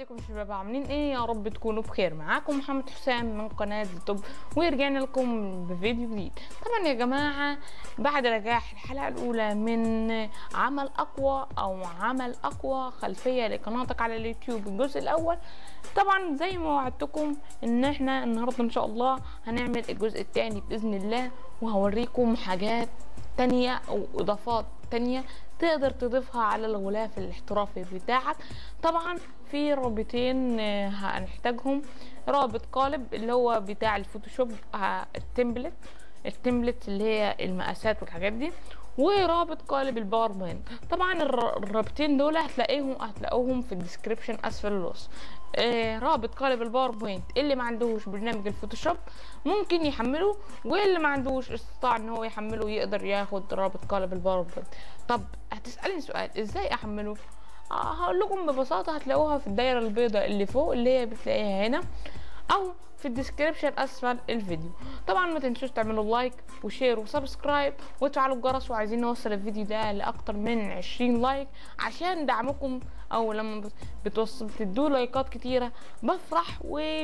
ازيكم يا شباب عاملين ايه يا رب تكونوا بخير معاكم محمد حسام من قناه يوتيوب ورجعنا لكم بفيديو جديد طبعا يا جماعه بعد نجاح الحلقه الاولى من عمل اقوى او عمل اقوى خلفيه لقناتك على اليوتيوب الجزء الاول طبعا زي ما وعدتكم ان احنا النهارده ان شاء الله هنعمل الجزء الثاني باذن الله وهوريكم حاجات تانية او اضافات تانية تقدر تضيفها على الغلاف الاحترافي بتاعك طبعا في رابطين آه، هنحتاجهم رابط قالب اللي هو بتاع الفوتوشوب آه، التمبلت التمبلت اللي هي المقاسات والحاجات دي ورابط قالب الباوربوينت طبعا الر- الرابطين دول هتلاقيهم هتلاقوهم في الديسكريبشن اسفل الوصف آه رابط قالب الباوربوينت اللي ما عندهوش برنامج الفوتوشوب ممكن يحمله واللي ما عندهوش استطاع ان هو يحمله يقدر ياخد رابط قالب الباوربوينت طب هتسألني سؤال ازاي احمله آه هقول لكم ببساطة هتلاقوها في الدايرة البيضاء اللي فوق اللي هي بتلاقيها هنا او في الديسكريبشن اسفل الفيديو طبعا ما تنسوش تعملوا لايك وشير وسبسكرايب وتفعلوا الجرس وعايزين نوصل الفيديو ده لاكتر من 20 لايك عشان دعمكم او لما بت- بتوصل بتدوا لايكات كتيره بفرح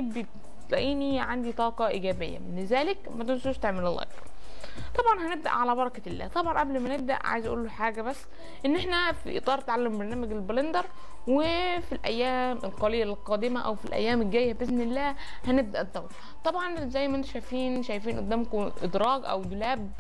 وبتلاقيني عندي طاقه ايجابيه لذلك ما تنسوش تعملوا لايك طبعا هنبدا على بركه الله طبعا قبل ما نبدا عايز اقول له حاجه بس ان احنا في اطار تعلم برنامج البلندر وفي الايام القليله القادمه او في الايام الجايه باذن الله هنبدا الدور طبعا زي ما انتم شايفين شايفين قدامكم ادراج او دولاب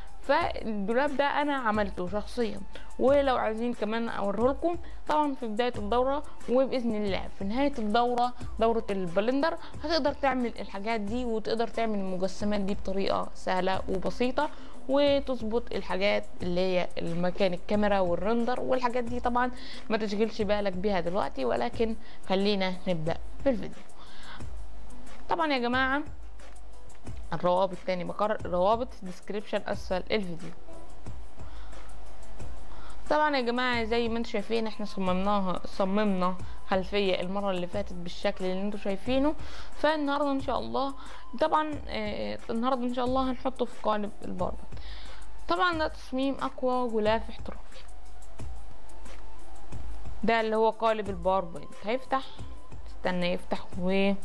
فالدولاب ده انا عملته شخصيا ولو عايزين كمان اوريه لكم طبعا في بدايه الدوره وباذن الله في نهايه الدوره دوره البلندر هتقدر تعمل الحاجات دي وتقدر تعمل المجسمات دي بطريقه سهله وبسيطه وتظبط الحاجات اللي هي المكان الكاميرا والرندر والحاجات دي طبعا ما تشغلش بالك بيها دلوقتي ولكن خلينا نبدا بالفيديو طبعا يا جماعه الروابط تاني بكرر الروابط في الديسكريبشن اسفل الفيديو طبعا يا جماعه زي ما انتم شايفين احنا صممناها صممنا خلفيه المره اللي فاتت بالشكل اللي انتم شايفينه فالنهارده ان شاء الله طبعا آه النهارده ان شاء الله هنحطه في قالب الباربر طبعا ده تصميم اقوى غلاف احترافي ده اللي هو قالب الباوربوينت هيفتح استنى يفتح و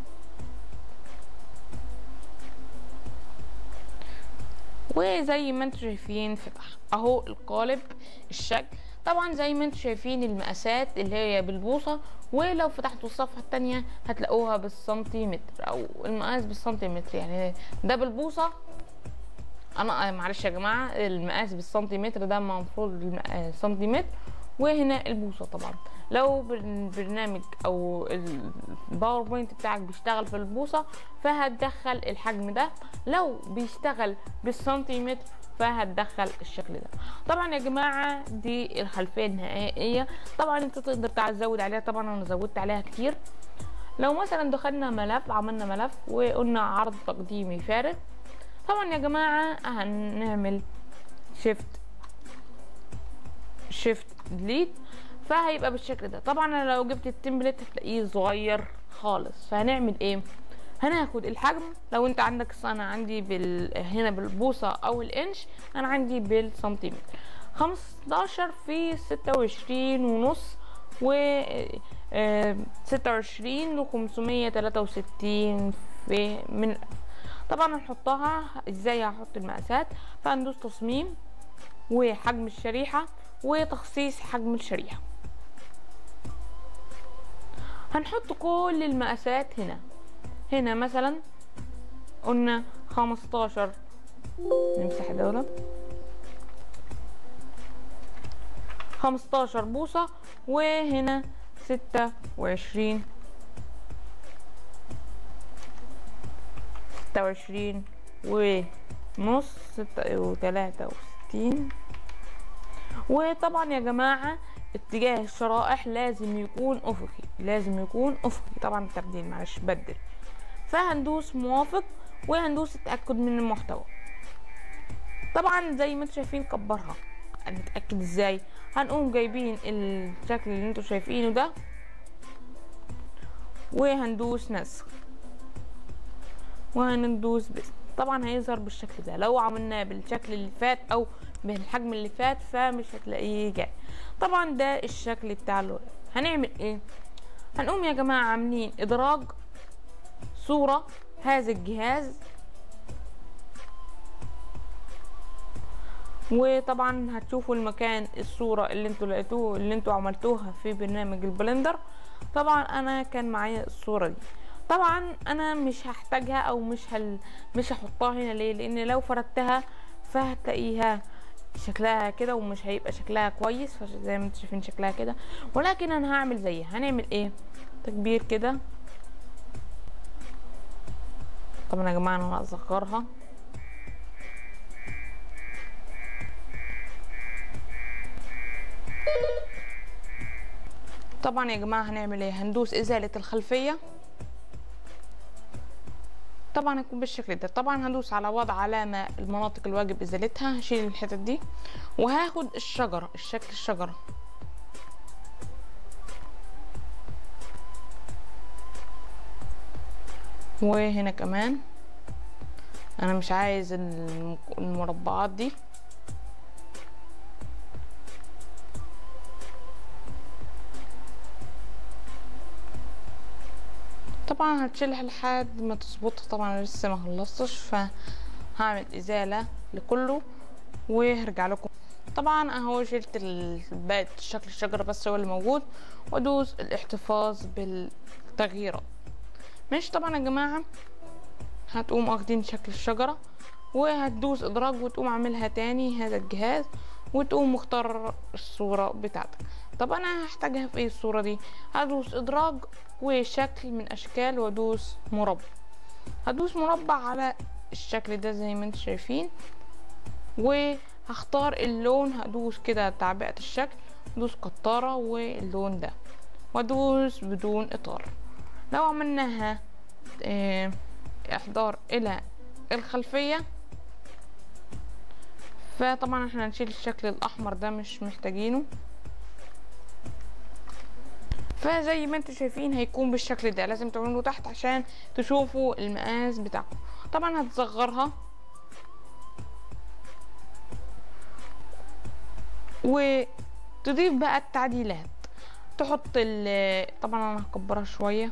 وزي ما انتم شايفين فتح اهو القالب الشكل طبعا زي ما انتم شايفين المقاسات اللي هي بالبوصة ولو فتحتوا الصفحة التانية هتلاقوها بالسنتيمتر او المقاس بالسنتيمتر يعني ده بالبوصة انا آه، معلش يا جماعة المقاس بالسنتيمتر ده المفروض الم- آه، سنتيمتر وهنا البوصة طبعا لو البرنامج او الباوربوينت بتاعك بيشتغل في البوصة فهتدخل الحجم ده لو بيشتغل بالسنتيمتر فهتدخل الشكل ده طبعا يا جماعة دي الخلفية النهائية طبعا انت تقدر تزود عليها طبعا انا زودت عليها كتير لو مثلا دخلنا ملف عملنا ملف وقلنا عرض تقديمي فارغ طبعا يا جماعة هنعمل شيفت شيفت ديليت فهيبقى بالشكل ده طبعا انا لو جبت التمبلت هتلاقيه صغير خالص فهنعمل ايه هناخد الحجم لو انت عندك انا عندي بال... هنا بالبوصة او الانش انا عندي بالسنتيمتر 15 في 26 ونص و آه، 26 و 563 في من طبعا هنحطها ازاي هحط المقاسات فهندوس تصميم وحجم الشريحة وتخصيص حجم الشريحة هنحط كل المقاسات هنا هنا مثلا قلنا خمستاشر نمسح دولة خمستاشر بوصة وهنا ستة وعشرين ستة وعشرين ونص ستة وتلاتة وستين وطبعا يا جماعة اتجاه الشرائح لازم يكون افقي لازم يكون افقي طبعا التبديل معلش بدل فهندوس موافق وهندوس التأكد من المحتوى طبعا زي ما انتم شايفين كبرها هنتأكد ازاي هنقوم جايبين الشكل اللي انتم شايفينه ده وهندوس نسخ وهندوس بس طبعا هيظهر بالشكل ده لو عملناه بالشكل اللي فات او بالحجم اللي فات فمش هتلاقيه جاي طبعا ده الشكل بتاع الورق هنعمل ايه هنقوم يا جماعة عاملين ادراج صورة هذا الجهاز وطبعا هتشوفوا المكان الصورة اللي انتوا لقيتوه اللي انتوا عملتوها في برنامج البلندر طبعا انا كان معايا الصورة دي طبعا انا مش هحتاجها او مش هل مش هحطها هنا ليه لان لو فردتها فهتلاقيها شكلها كده ومش هيبقى شكلها كويس فزي ما انتوا شايفين شكلها كده ولكن انا هعمل زيها هنعمل ايه تكبير كده طبعا يا جماعه انا هصغرها طبعا يا جماعه هنعمل ايه هندوس ازاله الخلفيه طبعا هيكون بالشكل ده طبعا هدوس على وضع علامة المناطق الواجب ازالتها هشيل الحتت دي وهاخد الشجرة الشكل الشجرة وهنا كمان انا مش عايز المربعات دي طبعا هتشيلها لحد ما تظبطها طبعا لسه ما خلصتش فهعمل ازالة لكله وهرجع لكم طبعا اهو شلت باقي شكل الشجرة بس هو اللي موجود وادوس الاحتفاظ بالتغييرات ماشي طبعا يا جماعة هتقوم واخدين شكل الشجرة وهتدوس ادراج وتقوم عاملها تاني هذا الجهاز وتقوم مختار الصورة بتاعتك طب انا هحتاجها في ايه الصورة دي هدوس ادراج وشكل من اشكال وادوس مربع هدوس مربع على الشكل ده زي ما انتم شايفين وهختار اللون هدوس كده تعبئة الشكل ادوس قطارة واللون ده وادوس بدون اطار لو عملناها اه احضار الى الخلفية فطبعا احنا هنشيل الشكل الاحمر ده مش محتاجينه فزي ما انتم شايفين هيكون بالشكل ده لازم تعملوا تحت عشان تشوفوا المقاس بتاعكم طبعا هتصغرها وتضيف بقى التعديلات تحط ال طبعا انا هكبرها شويه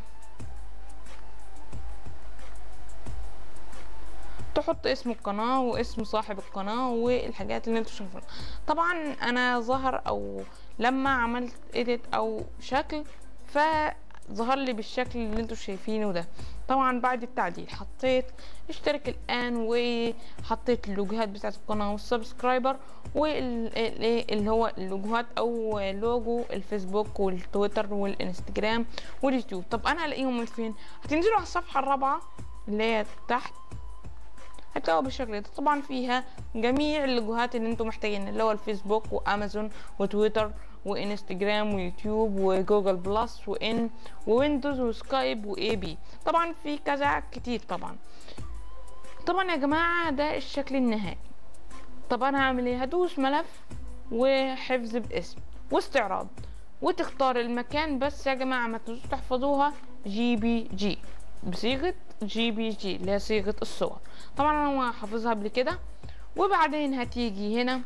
تحط اسم القناة واسم صاحب القناة والحاجات اللي انتوا شايفينها طبعا انا ظهر او لما عملت اديت او شكل فظهر لي بالشكل اللي انتوا شايفينه ده طبعا بعد التعديل حطيت اشترك الان وحطيت اللوجوهات بتاعت القناه والسبسكرايبر واللي هو اللوجوهات او لوجو الفيسبوك والتويتر والانستجرام واليوتيوب طب انا الاقيهم من فين هتنزلوا على الصفحه الرابعه اللي هي تحت هتلاقوا بالشكل ده طبعا فيها جميع اللوجوهات اللي انتم محتاجين اللي هو الفيسبوك وامازون وتويتر وانستجرام ويوتيوب وجوجل بلس وان وويندوز وسكايب واي بي طبعا في كذا كتير طبعا طبعا يا جماعة ده الشكل النهائي طب انا هعمل ايه هدوس ملف وحفظ باسم واستعراض وتختار المكان بس يا جماعة ما تنسوش تحفظوها جي بي جي بصيغة جي بي جي اللي هي صيغة الصور طبعا انا حافظها قبل كده وبعدين هتيجي هنا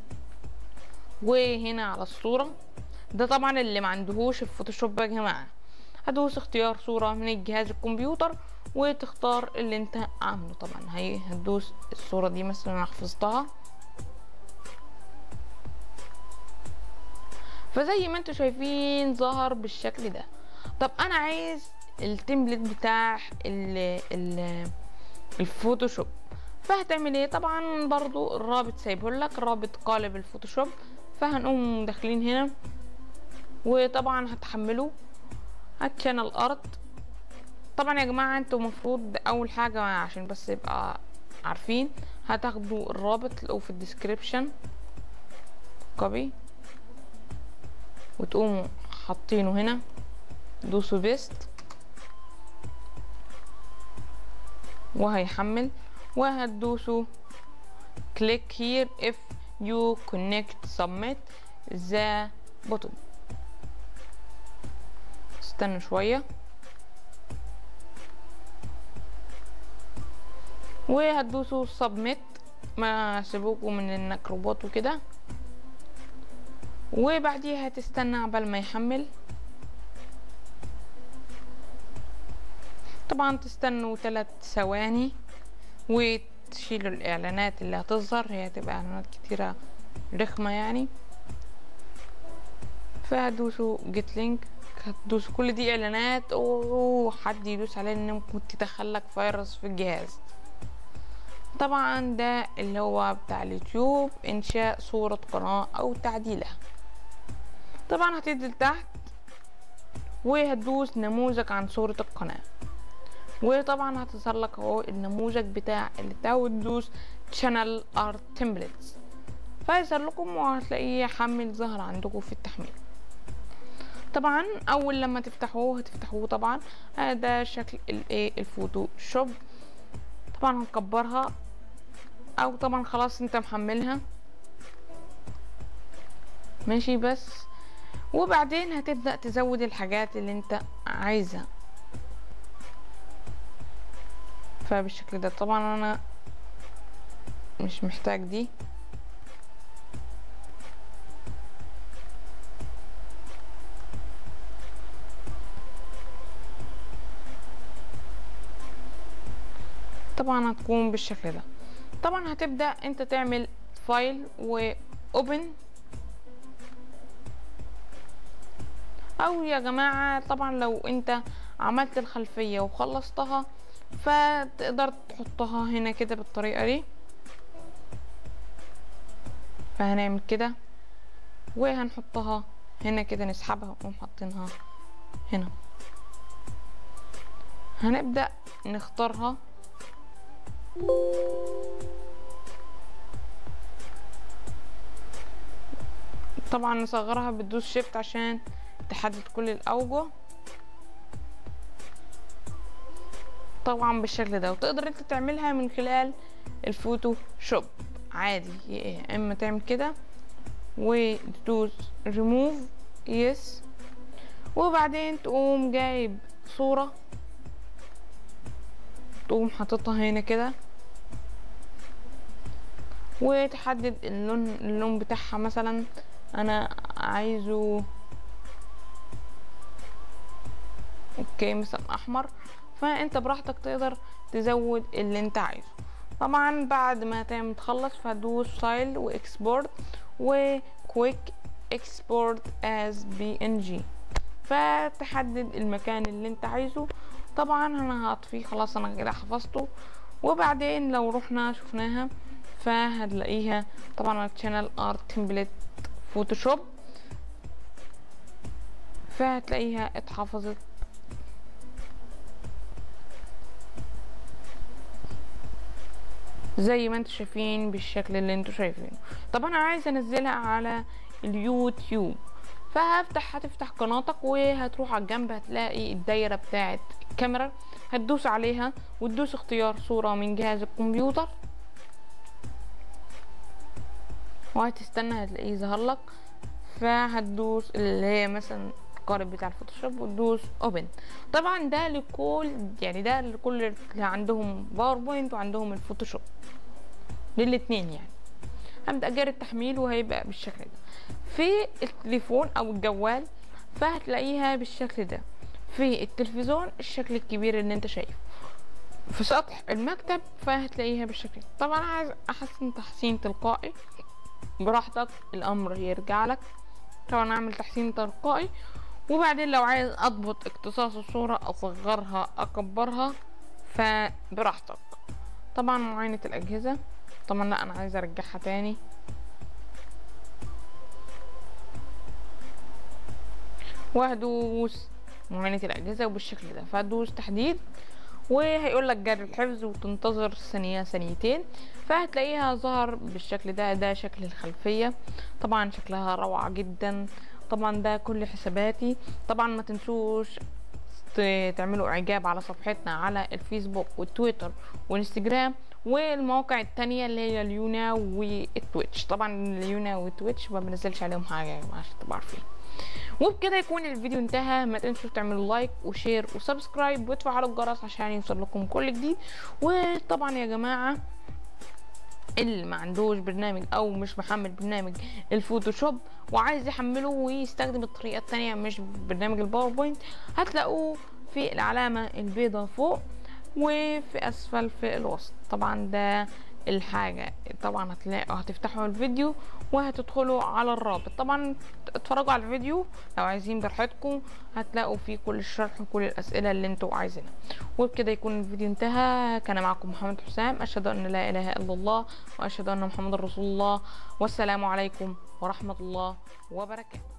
وهنا على الصورة ده طبعا اللي ما عندهوش الفوتوشوب يا جماعة هدوس اختيار صورة من الجهاز الكمبيوتر وتختار اللي انت عامله طبعا هي هتدوس الصورة دي مثلا انا حفظتها فزي ما انتوا شايفين ظهر بالشكل ده طب انا عايز التمبلت بتاع ال ال الفوتوشوب فهتعمل ايه طبعا برضو الرابط سايبه لك رابط قالب الفوتوشوب فهنقوم داخلين هنا وطبعا هتحمله هتشان الارض طبعا يا جماعه انتوا المفروض اول حاجه عشان بس يبقى عارفين هتاخدوا الرابط تلاقوه في الديسكريبشن كوبي وتقوموا حاطينه هنا دوسوا بيست وهيحمل وهتدوسوا click here if you connect submit the button استنوا شوية وهتدوسوا submit ما سيبوكوا من النكروبات وكده وبعديها هتستنى عبال ما يحمل طبعا تستنوا ثلاث ثواني وتشيلوا الاعلانات اللي هتظهر هي هتبقى اعلانات كتيرة رخمة يعني فهتدوسوا جيت لينك هتدوسوا كل دي اعلانات وحد يدوس عليه ان ممكن تدخلك فيروس في الجهاز طبعا ده اللي هو بتاع اليوتيوب انشاء صورة قناة او تعديلها طبعا هتنزل لتحت وهتدوس نموذج عن صورة القناة وطبعا هتظهر لك اهو النموذج بتاع اللي بتاع وتدوس channel art templates فيظهر لكم وهتلاقيه حمل ظهر عندكم في التحميل طبعا اول لما تفتحوه هتفتحوه طبعا هذا شكل الايه الفوتوشوب طبعا هنكبرها او طبعا خلاص انت محملها ماشي بس وبعدين هتبدأ تزود الحاجات اللي انت عايزها فبالشكل ده طبعا انا مش محتاج دي طبعا هتكون بالشكل ده طبعا هتبدأ انت تعمل فايل واوبن او يا جماعة طبعا لو انت عملت الخلفية وخلصتها فتقدر تحطها هنا كده بالطريقة دي فهنعمل كده وهنحطها هنا كده نسحبها ونقوم حاطينها هنا هنبدأ نختارها طبعا نصغرها بتدوس شيفت عشان تحدد كل الاوجه طبعا بالشكل ده وتقدر انت تعملها من خلال الفوتوشوب عادي يا اما تعمل كده وتدوس ريموف يس وبعدين تقوم جايب صورة تقوم حاططها هنا كده وتحدد اللون اللون بتاعها مثلا انا عايزه اوكي مثلا احمر فانت براحتك تقدر تزود اللي انت عايزه طبعا بعد ما تعمل تخلص فدوس فايل واكسبورت وكويك اكسبورت از بي ان جي فتحدد المكان اللي انت عايزه طبعا انا هطفيه خلاص انا كده حفظته وبعدين لو رحنا شفناها فهتلاقيها طبعا تشانل ارت تمبلت فوتوشوب فهتلاقيها اتحفظت زي ما انتم شايفين بالشكل اللي انتم شايفينه طب انا عايزه انزلها على اليوتيوب فهفتح هتفتح قناتك وهتروح على الجنب هتلاقي الدايره بتاعه الكاميرا هتدوس عليها وتدوس اختيار صوره من جهاز الكمبيوتر وهتستنى هتلاقيه ظهر لك فهتدوس اللي هي مثلا القالب بتاع الفوتوشوب وتدوس اوبن طبعا ده لكل يعني ده لكل اللي عندهم باوربوينت وعندهم الفوتوشوب للاتنين يعني هبدأ جاري التحميل وهيبقى بالشكل ده في التليفون او الجوال فهتلاقيها بالشكل ده في التلفزيون الشكل الكبير اللي انت شايفه في سطح المكتب فهتلاقيها بالشكل ده طبعا عايز احسن تحسين تلقائي براحتك الامر يرجع لك طبعا اعمل تحسين تلقائي وبعدين لو عايز اضبط اقتصاص الصورة اصغرها اكبرها فبراحتك طبعا معاينة الاجهزة طبعا لا انا عايزة ارجعها تاني وهدوس معاينة الاجهزة وبالشكل ده فهدوس تحديد وهيقول لك جري الحفظ وتنتظر ثانية ثانيتين فهتلاقيها ظهر بالشكل ده ده شكل الخلفية طبعا شكلها روعة جدا طبعا ده كل حساباتي طبعا ما تنسوش تعملوا اعجاب على صفحتنا على الفيسبوك والتويتر والانستجرام والمواقع التانية اللي هي اليونا والتويتش طبعا اليونا والتويتش ما بنزلش عليهم حاجة عشان تبقوا عارفين وبكده يكون الفيديو انتهى ما تنسوا تعملوا لايك وشير وسبسكرايب وتفعلوا الجرس عشان يوصل لكم كل جديد وطبعا يا جماعه اللي ما عندوش برنامج او مش محمل برنامج الفوتوشوب وعايز يحمله ويستخدم الطريقه التانية مش برنامج الباوربوينت هتلاقوه في العلامة البيضاء فوق وفي اسفل في الوسط طبعا ده الحاجة طبعا هتلاقوا هتفتحوا الفيديو وهتدخلوا على الرابط طبعا اتفرجوا على الفيديو لو عايزين براحتكم هتلاقوا فيه كل الشرح وكل الاسئلة اللي انتوا عايزينها وبكده يكون الفيديو انتهى كان معكم محمد حسام اشهد ان لا اله الا الله واشهد ان محمد رسول الله والسلام عليكم ورحمة الله وبركاته